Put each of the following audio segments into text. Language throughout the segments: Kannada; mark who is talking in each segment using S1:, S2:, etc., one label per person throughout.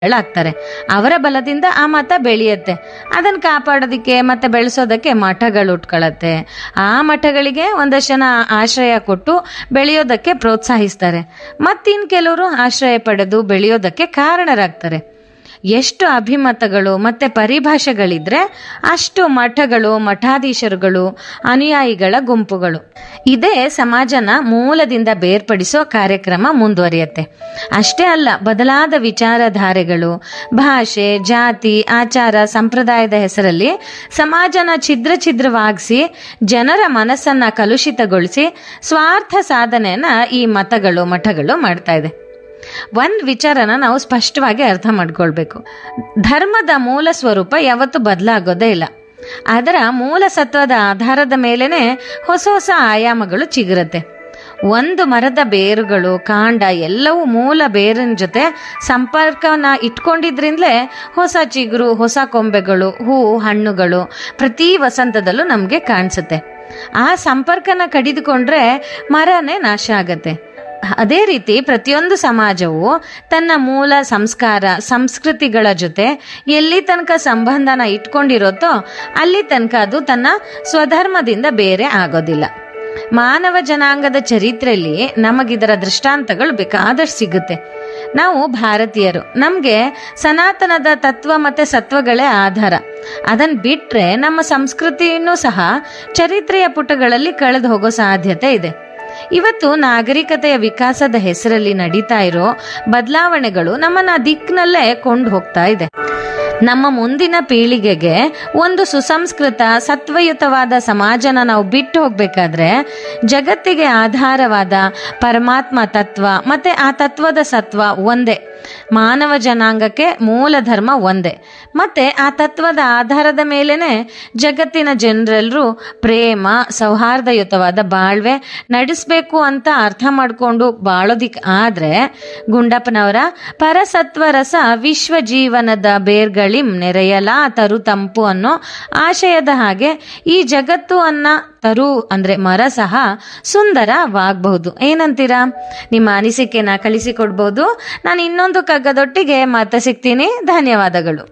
S1: ಆಗ್ತಾರೆ ಅವರ ಬಲದಿಂದ ಆ ಮತ ಬೆಳೆಯುತ್ತೆ ಅದನ್ನು ಕಾಪಾಡೋದಕ್ಕೆ ಮತ್ತೆ ಬೆಳೆಸೋದಕ್ಕೆ ಮಠಗಳು ಉಟ್ಕೊಳ್ಳತ್ತೆ ಆ ಮಠಗಳಿಗೆ ಒಂದಷ್ಟು ಜನ ಆಶ್ರಯ ಕೊಟ್ಟು ಬೆಳೆಯೋದಕ್ಕೆ ಪ್ರೋತ್ಸಾಹಿಸ್ತಾರೆ ಮತ್ತಿನ್ ಕೆಲವರು ಆಶ್ರಯ ಪಡೆದು ಬೆಳೆಯೋದಕ್ಕೆ ಕಾರಣರಾಗ್ತಾರೆ ಎಷ್ಟು ಅಭಿಮತಗಳು ಮತ್ತೆ ಪರಿಭಾಷೆಗಳಿದ್ರೆ ಅಷ್ಟು ಮಠಗಳು ಮಠಾಧೀಶರುಗಳು ಅನುಯಾಯಿಗಳ ಗುಂಪುಗಳು ಇದೇ ಸಮಾಜನ ಮೂಲದಿಂದ ಬೇರ್ಪಡಿಸೋ ಕಾರ್ಯಕ್ರಮ ಮುಂದುವರಿಯುತ್ತೆ ಅಷ್ಟೇ ಅಲ್ಲ ಬದಲಾದ ವಿಚಾರಧಾರೆಗಳು ಭಾಷೆ ಜಾತಿ ಆಚಾರ ಸಂಪ್ರದಾಯದ ಹೆಸರಲ್ಲಿ ಸಮಾಜನ ಛಿದ್ರ ಛಿದ್ರವಾಗಿಸಿ ಜನರ ಮನಸ್ಸನ್ನ ಕಲುಷಿತಗೊಳಿಸಿ ಸ್ವಾರ್ಥ ಸಾಧನೆಯನ್ನ ಈ ಮತಗಳು ಮಠಗಳು ಮಾಡ್ತಾ ಇದೆ ಒಂದು ವಿಚಾರನ ನಾವು ಸ್ಪಷ್ಟವಾಗಿ ಅರ್ಥ ಮಾಡ್ಕೊಳ್ಬೇಕು ಧರ್ಮದ ಮೂಲ ಸ್ವರೂಪ ಯಾವತ್ತೂ ಬದಲಾಗೋದೇ ಇಲ್ಲ ಅದರ ಮೂಲ ಸತ್ವದ ಆಧಾರದ ಮೇಲೇನೆ ಹೊಸ ಹೊಸ ಆಯಾಮಗಳು ಚಿಗುರುತ್ತೆ ಒಂದು ಮರದ ಬೇರುಗಳು ಕಾಂಡ ಎಲ್ಲವೂ ಮೂಲ ಬೇರಿನ ಜೊತೆ ಸಂಪರ್ಕನ ಇಟ್ಕೊಂಡಿದ್ರಿಂದಲೇ ಹೊಸ ಚಿಗುರು ಹೊಸ ಕೊಂಬೆಗಳು ಹೂವು ಹಣ್ಣುಗಳು ಪ್ರತಿ ವಸಂತದಲ್ಲೂ ನಮಗೆ ಕಾಣಿಸುತ್ತೆ ಆ ಸಂಪರ್ಕನ ಕಡಿದುಕೊಂಡ್ರೆ ಮರನೇ ನಾಶ ಆಗತ್ತೆ ಅದೇ ರೀತಿ ಪ್ರತಿಯೊಂದು ಸಮಾಜವು ತನ್ನ ಮೂಲ ಸಂಸ್ಕಾರ ಸಂಸ್ಕೃತಿಗಳ ಜೊತೆ ಎಲ್ಲಿ ತನಕ ಸಂಬಂಧನ ಇಟ್ಕೊಂಡಿರುತ್ತೋ ಅಲ್ಲಿ ತನಕ ಅದು ತನ್ನ ಸ್ವಧರ್ಮದಿಂದ ಬೇರೆ ಆಗೋದಿಲ್ಲ ಮಾನವ ಜನಾಂಗದ ಚರಿತ್ರೆಯಲ್ಲಿ ನಮಗಿದರ ದೃಷ್ಟಾಂತಗಳು ಬೇಕಾದಷ್ಟು ಸಿಗುತ್ತೆ ನಾವು ಭಾರತೀಯರು ನಮಗೆ ಸನಾತನದ ತತ್ವ ಮತ್ತು ಸತ್ವಗಳೇ ಆಧಾರ ಅದನ್ನು ಬಿಟ್ಟರೆ ನಮ್ಮ ಸಂಸ್ಕೃತಿಯನ್ನು ಸಹ ಚರಿತ್ರೆಯ ಪುಟಗಳಲ್ಲಿ ಕಳೆದು ಹೋಗೋ ಸಾಧ್ಯತೆ ಇದೆ ಇವತ್ತು ನಾಗರಿಕತೆಯ ವಿಕಾಸದ ಹೆಸರಲ್ಲಿ ನಡೀತಾ ಇರೋ ಬದಲಾವಣೆಗಳು ನಮ್ಮನ್ನ ಆ ದಿಕ್ಕಿನಲ್ಲೇ ಕೊಂಡು ಹೋಗ್ತಾ ಇದೆ ನಮ್ಮ ಮುಂದಿನ ಪೀಳಿಗೆಗೆ ಒಂದು ಸುಸಂಸ್ಕೃತ ಸತ್ವಯುತವಾದ ಸಮಾಜನ ನಾವು ಬಿಟ್ಟು ಹೋಗ್ಬೇಕಾದ್ರೆ ಜಗತ್ತಿಗೆ ಆಧಾರವಾದ ಪರಮಾತ್ಮ ತತ್ವ ಮತ್ತೆ ಆ ತತ್ವದ ಸತ್ವ ಒಂದೇ ಮಾನವ ಜನಾಂಗಕ್ಕೆ ಮೂಲ ಧರ್ಮ ಒಂದೇ ಮತ್ತೆ ಆ ತತ್ವದ ಆಧಾರದ ಮೇಲೇನೆ ಜಗತ್ತಿನ ಜನರೆಲ್ಲರೂ ಪ್ರೇಮ ಸೌಹಾರ್ದಯುತವಾದ ಬಾಳ್ವೆ ನಡೆಸಬೇಕು ಅಂತ ಅರ್ಥ ಮಾಡಿಕೊಂಡು ಬಾಳೋದಿಕ್ ಆದ್ರೆ ಗುಂಡಪ್ಪನವರ ಪರಸತ್ವ ರಸ ವಿಶ್ವ ಜೀವನದ ಬೇರ್ಗಳಿಂ ನೆರೆಯಲ ತರು ತಂಪು ಅನ್ನೋ ಆಶಯದ ಹಾಗೆ ಈ ಜಗತ್ತು ಅನ್ನ ತರು ಅಂದ್ರೆ ಮರ ಸಹ ಸುಂದರವಾಗಬಹುದು ಏನಂತೀರಾ ನಿಮ್ಮ ಅನಿಸಿಕೆನ ಕಳಿಸಿಕೊಡ್ಬೋದು ನಾನು ಇನ್ನೊಂದು ಕಗ್ಗದೊಟ್ಟಿಗೆ ಮತ್ತೆ ಸಿಗ್ತೀನಿ ಧನ್ಯವಾದಗಳು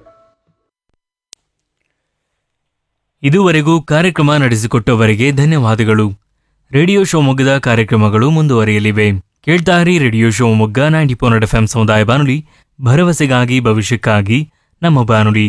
S2: ಇದುವರೆಗೂ ಕಾರ್ಯಕ್ರಮ ನಡೆಸಿಕೊಟ್ಟವರಿಗೆ ಧನ್ಯವಾದಗಳು ರೇಡಿಯೋ ಶಿವಮೊಗ್ಗದ ಕಾರ್ಯಕ್ರಮಗಳು ಮುಂದುವರಿಯಲಿವೆ ಕೇಳ್ತಾರಿ radio Shivamogga ninety four F M ಸಮುದಾಯ ಬಾನುಲಿ ಭರವಸೆಗಾಗಿ ಭವಿಷ್ಯಕ್ಕಾಗಿ ನಮ್ಮ ಬಾನುಲಿ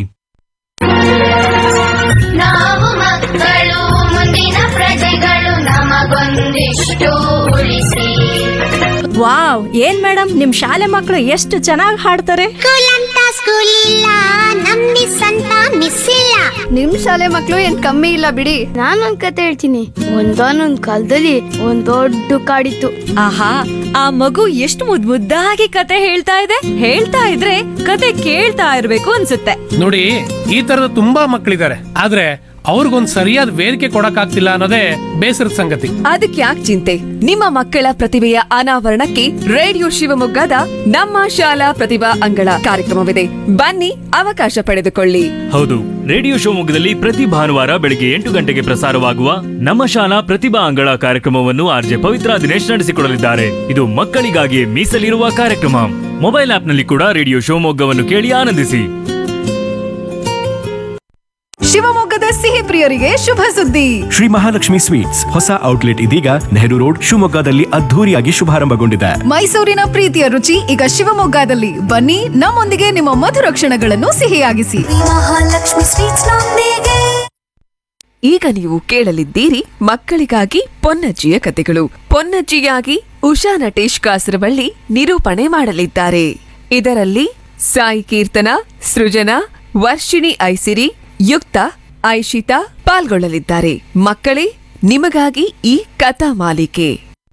S3: ನಾವು ಮಕ್ಕಳು ಮುಂದಿನ ಪ್ರಜೆಗಳು ನಮಗೊಂದಿಷ್ಟು ಉಳಿಸಿ
S4: ವಾವ್ ಏನ್ ಮೇಡಮ್ ನಿಮ್ ಶಾಲೆ ಮಕ್ಕಳು ಎಷ್ಟು ಚೆನ್ನಾಗಿ ಹಾಡ್ತಾರೆ
S3: ಸ್ಕೂಲ್ ಅಂತ ಸ್ಕೂಲ್ ಇಲ್ಲ ನಮ್ ಮಿಸ್ ಅಂತ ಮಿಸ್ ಇಲ್ಲ
S5: ನಿಮ್ ಶಾಲೆ ಮಕ್ಳು ಏನ್ ಕಮ್ಮಿ ಇಲ್ಲ ಬಿಡಿ ನಾನೊಂದ್ ಕತೆ ಹೇಳ್ತೀನಿ ಒಂದಾನೊಂದ್ ಕಾಲದಲ್ಲಿ ಒಂದ್ ದೊಡ್ಡ ಕಾಡಿತ್ತು
S4: ಆಹಾ ಆ ಮಗು ಎಷ್ಟು ಮುದ್ ಮುದ್ದಾಗಿ ಕತೆ ಹೇಳ್ತಾ ಇದೆ ಹೇಳ್ತಾ ಇದ್ರೆ ಕತೆ ಕೇಳ್ತಾ ಇರ್ಬೇಕು ಅನ್ಸುತ್ತೆ
S6: ನೋಡಿ ಈ ತರದ ತುಂಬಾ ಮಕ್ಕಳಿದ್ದಾರೆ ಆದ್ರೆ ಅವ್ರಿಗೊಂದ್ ಸರಿಯಾದ ವೇದಿಕೆ ಕೊಡಕ್ಕಾಗ್ತಿಲ್ಲ ಅನ್ನೋದೇ ಬೇಸರದ ಸಂಗತಿ
S7: ಅದಕ್ಕೆ ಯಾಕೆ ಚಿಂತೆ ನಿಮ್ಮ ಮಕ್ಕಳ ಪ್ರತಿಭೆಯ ಅನಾವರಣಕ್ಕೆ ರೇಡಿಯೋ ಶಿವಮೊಗ್ಗದ ನಮ್ಮ ಶಾಲಾ ಪ್ರತಿಭಾ ಅಂಗಳ ಕಾರ್ಯಕ್ರಮವಿದೆ ಬನ್ನಿ ಅವಕಾಶ ಪಡೆದುಕೊಳ್ಳಿ
S2: ಹೌದು ರೇಡಿಯೋ ಶಿವಮೊಗ್ಗದಲ್ಲಿ ಪ್ರತಿ ಭಾನುವಾರ ಬೆಳಿಗ್ಗೆ ಎಂಟು ಗಂಟೆಗೆ ಪ್ರಸಾರವಾಗುವ ನಮ್ಮ ಶಾಲಾ ಪ್ರತಿಭಾ ಅಂಗಳ ಕಾರ್ಯಕ್ರಮವನ್ನು ಆರ್ಜೆ ಪವಿತ್ರ ದಿನೇಶ್ ನಡೆಸಿಕೊಡಲಿದ್ದಾರೆ ಇದು ಮಕ್ಕಳಿಗಾಗಿ ಮೀಸಲಿರುವ ಕಾರ್ಯಕ್ರಮ ಮೊಬೈಲ್ ಆಪ್ನಲ್ಲಿ ಕೂಡ ರೇಡಿಯೋ ಶಿವಮೊಗ್ಗವನ್ನು ಕೇಳಿ ಆನಂದಿಸಿ
S7: ಶಿವಮೊಗ್ಗದ ಸಿಹಿ ಪ್ರಿಯರಿಗೆ ಶುಭ ಸುದ್ದಿ
S8: ಶ್ರೀ ಮಹಾಲಕ್ಷ್ಮಿ ಸ್ವೀಟ್ಸ್ ಹೊಸ ಔಟ್ಲೆಟ್ ಇದೀಗ ನೆಹರು ರೋಡ್ ಶಿವಮೊಗ್ಗದಲ್ಲಿ ಅದ್ಧೂರಿಯಾಗಿ ಶುಭಾರಂಭಗೊಂಡಿದೆ
S7: ಮೈಸೂರಿನ ಪ್ರೀತಿಯ ರುಚಿ ಈಗ ಶಿವಮೊಗ್ಗದಲ್ಲಿ ಬನ್ನಿ ನಮ್ಮೊಂದಿಗೆ ನಿಮ್ಮ ಮಧುರ ಕ್ಷಣಗಳನ್ನು ಸಿಹಿಯಾಗಿಸಿ
S3: ಮಹಾಲಕ್ಷ್ಮಿ ಸ್ವೀಟ್ಸ್ ನೊಂದಿಗೆ
S7: ಈಗ ನೀವು ಕೇಳಲಿದ್ದೀರಿ ಮಕ್ಕಳಿಗಾಗಿ ಪೊನ್ನಜ್ಜಿಯ ಕತೆಗಳು ಪೊನ್ನಜ್ಜಿಯಾಗಿ ಉಷಾ ನಟೇಶ್ ಕಾಸರವಳ್ಳಿ ನಿರೂಪಣೆ ಮಾಡಲಿದ್ದಾರೆ ಇದರಲ್ಲಿ ಸಾಯಿ ಕೀರ್ತನ ಸೃಜನಾ ವರ್ಷಿಣಿ ಐಸಿರಿ ಯುಕ್ತ ಐಶಿತಾ ಪಾಲ್ಗೊಳ್ಳಲಿದ್ದಾರೆ ಮಕ್ಕಳೇ ನಿಮಗಾಗಿ ಈ ಕಥಾ ಮಾಲಿಕೆ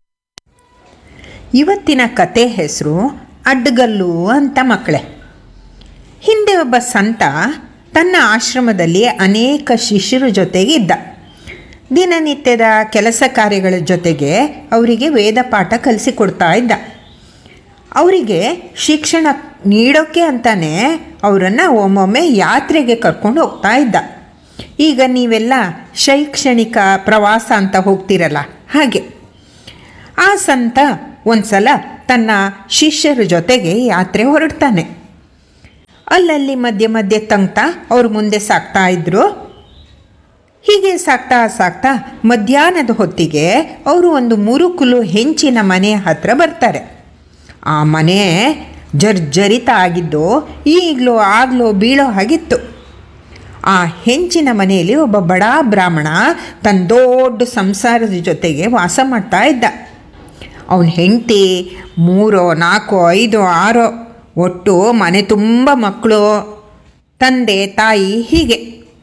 S9: ಇವತ್ತಿನ ಕತೆ ಹೆಸರು ಅಡ್ಡಗಲ್ಲು ಅಂತ ಮಕ್ಕಳೇ ಹಿಂದೆ ಒಬ್ಬ ಸಂತ ತನ್ನ ಆಶ್ರಮದಲ್ಲಿ ಅನೇಕ ಶಿಷ್ಯರ ಜೊತೆಗೆ ಇದ್ದ ದಿನನಿತ್ಯದ ಕೆಲಸ ಕಾರ್ಯಗಳ ಜೊತೆಗೆ ಅವರಿಗೆ ವೇದ ಪಾಠ ಕಲಿಸಿಕೊಡ್ತಾ ಇದ್ದ ಅವರಿಗೆ ಶಿಕ್ಷಣ ನೀಡೋಕ್ಕೆ ಅಂತಾನೆ ಅವರನ್ನು ಒಮ್ಮೊಮ್ಮೆ ಯಾತ್ರೆಗೆ ಕರ್ಕೊಂಡು ಹೋಗ್ತಾ ಇದ್ದ ಈಗ ನೀವೆಲ್ಲ ಶೈಕ್ಷಣಿಕ ಪ್ರವಾಸ ಅಂತ ಹೋಗ್ತಿರಲ್ಲ ಹಾಗೆ ಆ ಸಂತ ಒಂದ್ಸಲ ತನ್ನ ಶಿಷ್ಯರ ಜೊತೆಗೆ ಯಾತ್ರೆ ಹೊರಡ್ತಾನೆ ಅಲ್ಲಲ್ಲಿ ಮಧ್ಯೆ ಮಧ್ಯೆ ತಂಗ್ತಾ ಅವ್ರ ಮುಂದೆ ಸಾಕ್ತಾ ಇದ್ರು ಹೀಗೆ ಸಾಕ್ತಾ ಸಾಕ್ತಾ ಮಧ್ಯಾಹ್ನದ ಹೊತ್ತಿಗೆ ಅವರು ಒಂದು ಮುರುಕುಲು ಹೆಂಚಿನ ಮನೆ ಹತ್ರ ಬರ್ತಾರೆ ಆ ಮನೆ ಜರ್ಜರಿತ ಆಗಿದ್ದು ಈಗಲೂ ಆಗಲೋ ಬೀಳೋ ಹಾಗಿತ್ತು ಆ ಹೆಂಚಿನ ಮನೆಯಲ್ಲಿ ಒಬ್ಬ ಬಡ ಬ್ರಾಹ್ಮಣ ತನ್ನ ದೊಡ್ಡ ಸಂಸಾರದ ಜೊತೆಗೆ ವಾಸ ಮಾಡ್ತಾ ಇದ್ದ ಅವನ ಹೆಂಡತಿ ಮೂರೋ ನಾಲ್ಕೋ ಐದು ಆರೋ ಒಟ್ಟು ಮನೆ ತುಂಬ ಮಕ್ಕಳು ತಂದೆ ತಾಯಿ ಹೀಗೆ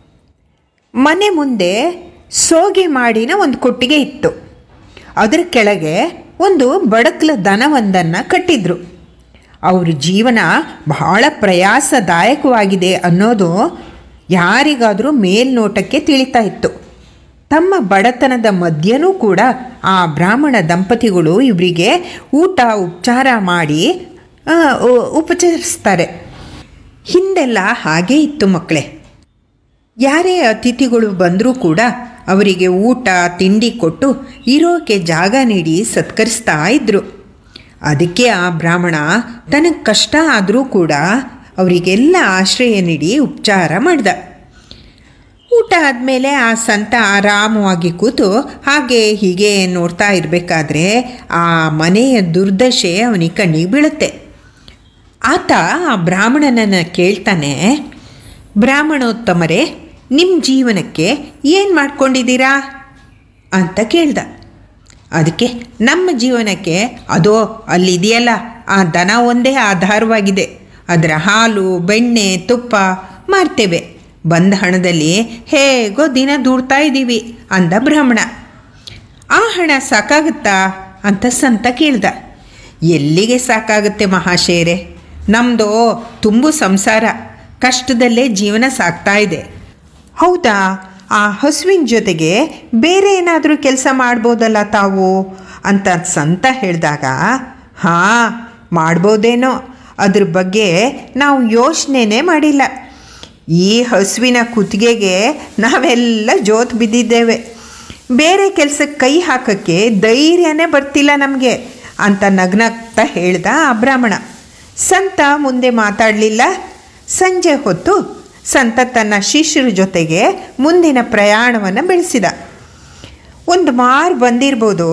S9: ಮನೆ ಮುಂದೆ ಸೋಗೆ ಮಾಡಿನ ಒಂದು ಕೊಟ್ಟಿಗೆ ಇತ್ತು ಅದರ ಕೆಳಗೆ ಒಂದು ಬಡಕ್ಲ ದನವೊಂದನ್ನು ಕಟ್ಟಿದ್ರು ಅವ್ರ ಜೀವನ ಬಹಳ ಪ್ರಯಾಸದಾಯಕವಾಗಿದೆ ಅನ್ನೋದು ಯಾರಿಗಾದರೂ ಮೇಲ್ನೋಟಕ್ಕೆ ತಿಳಿತಾ ಇತ್ತು ತಮ್ಮ ಬಡತನದ ಮಧ್ಯನೂ ಕೂಡ ಆ ಬ್ರಾಹ್ಮಣ ದಂಪತಿಗಳು ಇವರಿಗೆ ಊಟ ಉಪಚಾರ ಮಾಡಿ ಆ, ಉ- ಉಪಚರಿಸ್ತಾರೆ ಹಿಂದೆಲ್ಲ ಹಾಗೇ ಇತ್ತು ಮಕ್ಕಳೇ ಯಾರೇ ಅತಿಥಿಗಳು ಬಂದರೂ ಕೂಡ ಅವರಿಗೆ ಊಟ ತಿಂಡಿ ಕೊಟ್ಟು ಇರೋಕೆ ಜಾಗ ನೀಡಿ ಸತ್ಕರಿಸ್ತಾ ಇದ್ದರು ಅದಕ್ಕೆ ಆ ಬ್ರಾಹ್ಮಣ ತನಗೆ ಕಷ್ಟ ಆದರೂ ಕೂಡ ಅವರಿಗೆಲ್ಲ ಆಶ್ರಯ ನೀಡಿ ಉಪಚಾರ ಮಾಡ್ದ ಊಟ ಆದಮೇಲೆ ಆ ಸಂತ ಆರಾಮವಾಗಿ ಕೂತು ಹಾಗೆ ಹೀಗೆ ನೋಡ್ತಾ ಇರಬೇಕಾದ್ರೆ ಆ ಮನೆಯ ದುರ್ದಶೆ ಅವನಿಗೆ ಕಣ್ಣಿಗೆ ಬೀಳುತ್ತೆ ಆತ ಆ ಬ್ರಾಹ್ಮಣನನ್ನು ಕೇಳ್ತಾನೆ ಬ್ರಾಹ್ಮಣೋತ್ತಮರೇ ನಿಮ್ಮ ಜೀವನಕ್ಕೆ ಏನು ಮಾಡ್ಕೊಂಡಿದ್ದೀರಾ ಅಂತ ಕೇಳ್ದ ಅದಕ್ಕೆ ನಮ್ಮ ಜೀವನಕ್ಕೆ ಅದೋ ಅಲ್ಲಿದೆಯಲ್ಲ ಆ ದನ ಒಂದೇ ಆಧಾರವಾಗಿದೆ ಅದರ ಹಾಲು ಬೆಣ್ಣೆ ತುಪ್ಪ ಮಾರ್ತೇವೆ ಬಂದ ಹಣದಲ್ಲಿ ಹೇಗೋ ದಿನ ದೂಡ್ತಾ ಇದ್ದೀವಿ ಅಂದ ಬ್ರಾಹ್ಮಣ ಆ ಹಣ ಸಾಕಾಗುತ್ತಾ ಅಂತ ಸಂತ ಕೇಳ್ದ ಎಲ್ಲಿಗೆ ಸಾಕಾಗುತ್ತೆ ಮಹಾಶಯರೇ ನಮ್ಮದು ತುಂಬು ಸಂಸಾರ ಕಷ್ಟದಲ್ಲೇ ಜೀವನ ಸಾಗ್ತಾ ಇದೆ ಹೌದಾ ಆ ಹಸುವಿನ ಜೊತೆಗೆ ಬೇರೆ ಏನಾದರೂ ಕೆಲಸ ಮಾಡ್ಬೋದಲ್ಲ ತಾವು ಅಂತ ಸಂತ ಹೇಳಿದಾಗ ಹಾಂ ಮಾಡ್ಬೋದೇನೋ ಅದ್ರ ಬಗ್ಗೆ ನಾವು ಯೋಚನೆನೇ ಮಾಡಿಲ್ಲ ಈ ಹಸುವಿನ ಕುತ್ತಿಗೆಗೆ ನಾವೆಲ್ಲ ಜೋತ್ ಬಿದ್ದಿದ್ದೇವೆ ಬೇರೆ ಕೆಲಸಕ್ಕೆ ಕೈ ಹಾಕೋಕ್ಕೆ ಧೈರ್ಯನೇ ಬರ್ತಿಲ್ಲ ನಮಗೆ ಅಂತ ನಗ್ನಗ್ತಾ ಹೇಳ್ದ ಆ ಬ್ರಾಹ್ಮಣ ಸಂತ ಮುಂದೆ ಮಾತಾಡಲಿಲ್ಲ ಸಂಜೆ ಹೊತ್ತು ಸಂತ ತನ್ನ ಶಿಷ್ಯರ ಜೊತೆಗೆ ಮುಂದಿನ ಪ್ರಯಾಣವನ್ನು ಬೆಳೆಸಿದ ಒಂದು ಮಾರು ಬಂದಿರ್ಬೋದು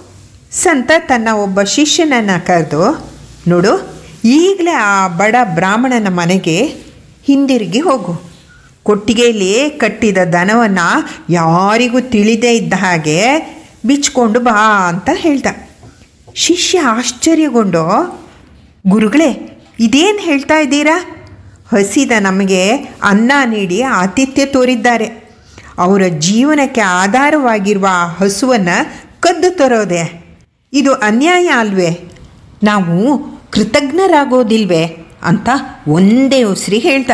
S9: ಸಂತ ತನ್ನ ಒಬ್ಬ ಶಿಷ್ಯನನ್ನು ಕರೆದು ನೋಡು ಈಗಲೇ ಆ ಬಡ ಬ್ರಾಹ್ಮಣನ ಮನೆಗೆ ಹಿಂದಿರುಗಿ ಹೋಗು ಕೊಟ್ಟಿಗೆಯಲ್ಲಿ ಕಟ್ಟಿದ ದನವನ್ನು ಯಾರಿಗೂ ತಿಳಿದೇ ಇದ್ದ ಹಾಗೆ ಬಿಚ್ಕೊಂಡು ಬಾ ಅಂತ ಹೇಳ್ದ ಶಿಷ್ಯ ಆಶ್ಚರ್ಯಗೊಂಡು ಗುರುಗಳೇ ಇದೇನು ಹೇಳ್ತಾ ಇದ್ದೀರಾ ಹಸಿದ ನಮಗೆ ಅನ್ನ ನೀಡಿ ಆತಿಥ್ಯ ತೋರಿದ್ದಾರೆ ಅವರ ಜೀವನಕ್ಕೆ ಆಧಾರವಾಗಿರುವ ಆ ಹಸುವನ್ನು ಕದ್ದು ತರೋದೆ ಇದು ಅನ್ಯಾಯ ಅಲ್ವೇ ನಾವು ಕೃತಜ್ಞರಾಗೋದಿಲ್ವೇ ಅಂತ ಒಂದೇ ಉಸಿರಿ ಹೇಳ್ದ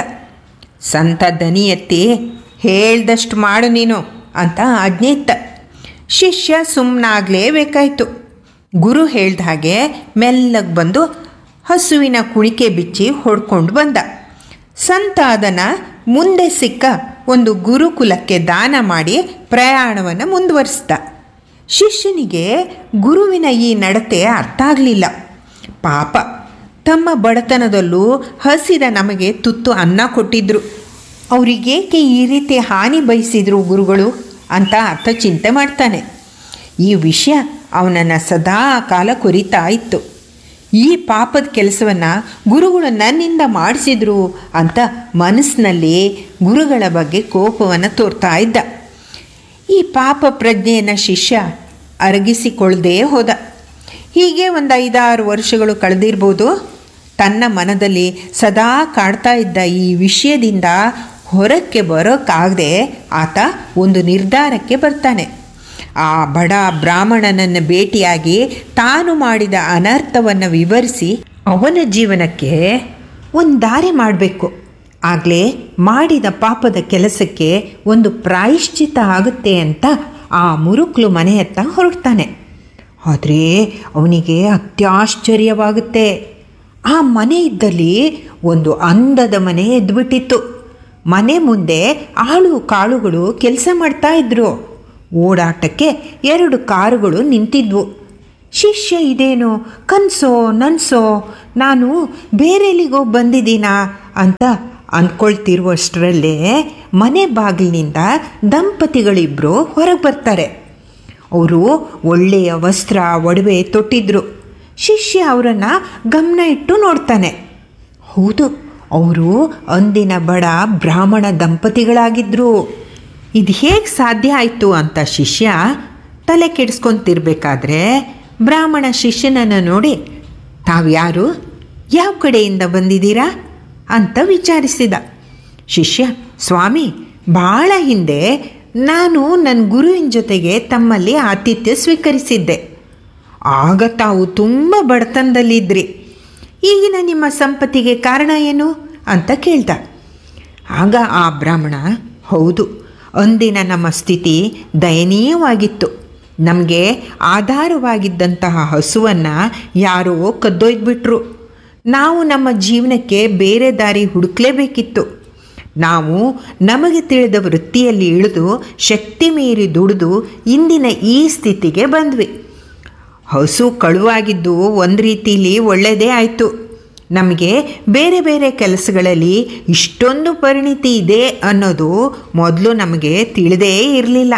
S9: ಸಂತ ದನಿ ಎತ್ತಿ ಹೇಳ್ದಷ್ಟು ಮಾಡು ನೀನು ಅಂತ ಆಜ್ಞೆ ಇತ್ತ ಶಿಷ್ಯ ಸುಮ್ಮನಾಗಲೇಬೇಕಾಯ್ತು ಗುರು ಹೇಳ್ದ ಹಾಗೆ ಮೆಲ್ಲಗೆ ಬಂದು ಹಸುವಿನ ಕುಣಿಕೆ ಬಿಚ್ಚಿ ಹೊಡ್ಕೊಂಡು ಬಂದ ಸಂತ ಅದನ್ನು ಮುಂದೆ ಸಿಕ್ಕ ಒಂದು ಗುರುಕುಲಕ್ಕೆ ದಾನ ಮಾಡಿ ಪ್ರಯಾಣವನ್ನು ಮುಂದುವರಿಸ್ದ ಶಿಷ್ಯನಿಗೆ ಗುರುವಿನ ಈ ನಡತೆ ಅರ್ಥ ಆಗಲಿಲ್ಲ ಪಾಪ ತಮ್ಮ ಬಡತನದಲ್ಲೂ ಹಸಿದ ನಮಗೆ ತುತ್ತು ಅನ್ನ ಕೊಟ್ಟಿದ್ರು ಅವರಿಗೇಕೆ ಈ ರೀತಿ ಹಾನಿ ಬಯಸಿದ್ರು ಗುರುಗಳು ಅಂತ ಅರ್ಥ ಚಿಂತೆ ಮಾಡ್ತಾನೆ ಈ ವಿಷಯ ಅವನನ್ನು ಸದಾ ಕಾಲ ಕೊರಿತಾ ಇತ್ತು ಈ ಪಾಪದ ಕೆಲಸವನ್ನು ಗುರುಗಳು ನನ್ನಿಂದ ಮಾಡಿಸಿದ್ರು ಅಂತ ಮನಸ್ಸಿನಲ್ಲಿ ಗುರುಗಳ ಬಗ್ಗೆ ಕೋಪವನ್ನು ತೋರ್ತಾ ಇದ್ದ ಈ ಪಾಪ ಪ್ರಜ್ಞೆಯನ್ನು ಶಿಷ್ಯ ಅರಗಿಸಿಕೊಳ್ಳದೇ ಹೋದ ಹೀಗೆ ಒಂದು ಐದಾರು ವರ್ಷಗಳು ಕಳೆದಿರ್ಬೋದು ತನ್ನ ಮನದಲ್ಲಿ ಸದಾ ಕಾಡ್ತಾ ಇದ್ದ ಈ ವಿಷಯದಿಂದ ಹೊರಕ್ಕೆ ಬರೋಕ್ಕಾಗದೆ ಆತ ಒಂದು ನಿರ್ಧಾರಕ್ಕೆ ಬರ್ತಾನೆ ಆ ಬಡ ಬ್ರಾಹ್ಮಣನನ್ನು ಭೇಟಿಯಾಗಿ ತಾನು ಮಾಡಿದ ಅನರ್ಥವನ್ನು ವಿವರಿಸಿ ಅವನ ಜೀವನಕ್ಕೆ ಒಂದು ದಾರಿ ಮಾಡಬೇಕು ಆಗಲೇ ಮಾಡಿದ ಪಾಪದ ಕೆಲಸಕ್ಕೆ ಒಂದು ಪ್ರಾಯಶ್ಚಿತ ಆಗುತ್ತೆ ಅಂತ ಆ ಮುರುಕ್ಲು ಮನೆಯತ್ತ ಹೊರಡ್ತಾನೆ ಆದರೆ ಅವನಿಗೆ ಅತ್ಯಾಶ್ಚರ್ಯವಾಗುತ್ತೆ ಆ ಮನೆ ಇದ್ದಲ್ಲಿ ಒಂದು ಅಂದದ ಮನೆ ಎದ್ಬಿಟ್ಟಿತ್ತು ಮನೆ ಮುಂದೆ ಆಳು ಕಾಳುಗಳು ಕೆಲಸ ಮಾಡ್ತಾ ಇದ್ರು ಓಡಾಟಕ್ಕೆ ಎರಡು ಕಾರುಗಳು ನಿಂತಿದ್ವು ಶಿಷ್ಯ ಇದೇನು ಕನಸೋ ನನ್ಸೋ ನಾನು ಬೇರೆಲ್ಲಿಗೋ ಬಂದಿದ್ದೀನಾ ಅಂತ ಅಂದ್ಕೊಳ್ತಿರುವಷ್ಟರಲ್ಲೇ ಮನೆ ಬಾಗಿಲಿನಿಂದ ದಂಪತಿಗಳಿಬ್ಬರು ಹೊರಗೆ ಬರ್ತಾರೆ ಅವರು ಒಳ್ಳೆಯ ವಸ್ತ್ರ ಒಡವೆ ತೊಟ್ಟಿದ್ರು ಶಿಷ್ಯ ಅವರನ್ನು ಗಮನ ಇಟ್ಟು ನೋಡ್ತಾನೆ ಹೌದು ಅವರು ಅಂದಿನ ಬಡ ಬ್ರಾಹ್ಮಣ ದಂಪತಿಗಳಾಗಿದ್ದರು ಇದು ಹೇಗೆ ಸಾಧ್ಯ ಆಯಿತು ಅಂತ ಶಿಷ್ಯ ತಲೆ ಕೆಡಿಸ್ಕೊಂತಿರ್ಬೇಕಾದ್ರೆ ಬ್ರಾಹ್ಮಣ ಶಿಷ್ಯನನ್ನು ನೋಡಿ ತಾವ್ಯಾರು ಯಾವ ಕಡೆಯಿಂದ ಬಂದಿದ್ದೀರಾ ಅಂತ ವಿಚಾರಿಸಿದ ಶಿಷ್ಯ ಸ್ವಾಮಿ ಭಾಳ ಹಿಂದೆ ನಾನು ನನ್ನ ಗುರುವಿನ ಜೊತೆಗೆ ತಮ್ಮಲ್ಲಿ ಆತಿಥ್ಯ ಸ್ವೀಕರಿಸಿದ್ದೆ ಆಗ ತಾವು ತುಂಬ ಬಡತನದಲ್ಲಿದ್ರಿ ಈಗಿನ ನಿಮ್ಮ ಸಂಪತ್ತಿಗೆ ಕಾರಣ ಏನು ಅಂತ ಕೇಳ್ದ ಆಗ ಆ ಬ್ರಾಹ್ಮಣ ಹೌದು ಅಂದಿನ ನಮ್ಮ ಸ್ಥಿತಿ ದಯನೀಯವಾಗಿತ್ತು ನಮಗೆ ಆಧಾರವಾಗಿದ್ದಂತಹ ಹಸುವನ್ನು ಯಾರೋ ಕದ್ದೊಯ್ದುಬಿಟ್ರು ನಾವು ನಮ್ಮ ಜೀವನಕ್ಕೆ ಬೇರೆ ದಾರಿ ಹುಡುಕ್ಲೇಬೇಕಿತ್ತು ನಾವು ನಮಗೆ ತಿಳಿದ ವೃತ್ತಿಯಲ್ಲಿ ಇಳಿದು ಶಕ್ತಿ ಮೀರಿ ದುಡಿದು ಇಂದಿನ ಈ ಸ್ಥಿತಿಗೆ ಬಂದ್ವಿ ಹಸು ಕಳುವಾಗಿದ್ದು ಒಂದು ರೀತಿಲಿ ಒಳ್ಳೆಯದೇ ಆಯಿತು ನಮಗೆ ಬೇರೆ ಬೇರೆ ಕೆಲಸಗಳಲ್ಲಿ ಇಷ್ಟೊಂದು ಪರಿಣಿತಿ ಇದೆ ಅನ್ನೋದು ಮೊದಲು ನಮಗೆ ತಿಳಿದೇ ಇರಲಿಲ್ಲ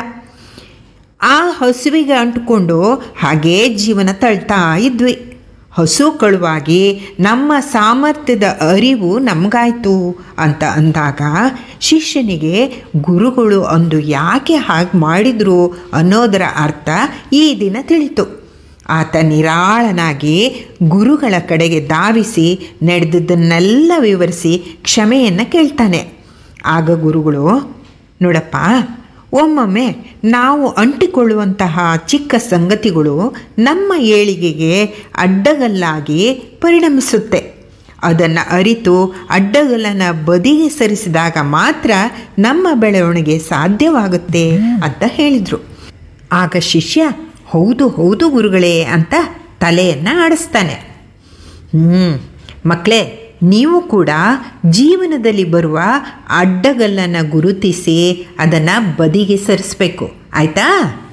S9: ಆ ಹಸುವಿಗೆ ಅಂಟ್ಕೊಂಡು ಹಾಗೇ ಜೀವನ ತಳ್ತಾ ಇದ್ವಿ ಹಸು ಕಳುವಾಗಿ ನಮ್ಮ ಸಾಮರ್ಥ್ಯದ ಅರಿವು ನಮಗಾಯ್ತು ಅಂತ ಅಂದಾಗ ಶಿಷ್ಯನಿಗೆ ಗುರುಗಳು ಅಂದು ಯಾಕೆ ಹಾಗೆ ಮಾಡಿದ್ರು ಅನ್ನೋದರ ಅರ್ಥ ಈ ದಿನ ತಿಳಿತು ಆತ ನಿರಾಳನಾಗಿ ಗುರುಗಳ ಕಡೆಗೆ ಧಾವಿಸಿ ನಡೆದದ್ದನ್ನೆಲ್ಲ ವಿವರಿಸಿ ಕ್ಷಮೆಯನ್ನು ಕೇಳ್ತಾನೆ ಆಗ ಗುರುಗಳು ನೋಡಪ್ಪ ಒಮ್ಮೊಮ್ಮೆ ನಾವು ಅಂಟಿಕೊಳ್ಳುವಂತಹ ಚಿಕ್ಕ ಸಂಗತಿಗಳು ನಮ್ಮ ಏಳಿಗೆಗೆ ಅಡ್ಡಗಲ್ಲಾಗಿ ಪರಿಣಮಿಸುತ್ತೆ ಅದನ್ನು ಅರಿತು ಅಡ್ಡಗಲ್ಲನ್ನು ಬದಿಗೆ ಸರಿಸಿದಾಗ ಮಾತ್ರ ನಮ್ಮ ಬೆಳವಣಿಗೆ ಸಾಧ್ಯವಾಗುತ್ತೆ ಅಂತ ಹೇಳಿದರು ಆಗ ಶಿಷ್ಯ ಹೌದು ಹೌದು ಗುರುಗಳೇ ಅಂತ ತಲೆಯನ್ನು ಆಡಿಸ್ತಾನೆ ಹ್ಞೂ ಮಕ್ಕಳೇ ನೀವು ಕೂಡ ಜೀವನದಲ್ಲಿ ಬರುವ ಅಡ್ಡಗಲ್ಲನ್ನು ಗುರುತಿಸಿ ಅದನ್ನು ಬದಿಗೆ ಸರಿಸಬೇಕು ಆಯ್ತಾ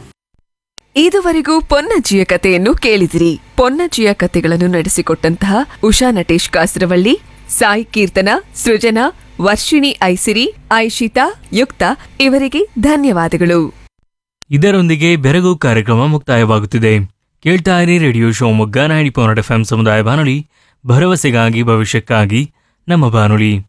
S7: ಇದುವರೆಗೂ ಪೊನ್ನಜ್ಜಿಯ ಕಥೆಯನ್ನು ಕೇಳಿದಿರಿ ಪೊನ್ನಜ್ಜಿಯ ಕಥೆಗಳನ್ನು ನಡೆಸಿಕೊಟ್ಟಂತಹ ಉಷಾ ನಟೇಶ್ ಕಾಸರವಳ್ಳಿ ಸಾಯಿ ಕೀರ್ತನ ಸೃಜನಾ ವರ್ಷಿಣಿ ಐಸಿರಿ ಐಶಿತಾ ಯುಕ್ತ ಇವರಿಗೆ ಧನ್ಯವಾದಗಳು
S2: ಇದರೊಂದಿಗೆ ಬೆರಗು ಕಾರ್ಯಕ್ರಮ ಮುಕ್ತಾಯವಾಗುತ್ತಿದೆ ಕೇಳ್ತಾ ಇರಿ radio Shivamogga ninety point F M ಸಮುದಾಯ ಬಾನುಲಿ ಭರವಸೆಗಾಗಿ ಭವಿಷ್ಯಕ್ಕಾಗಿ ನಮ್ಮ ಬಾನುಲಿ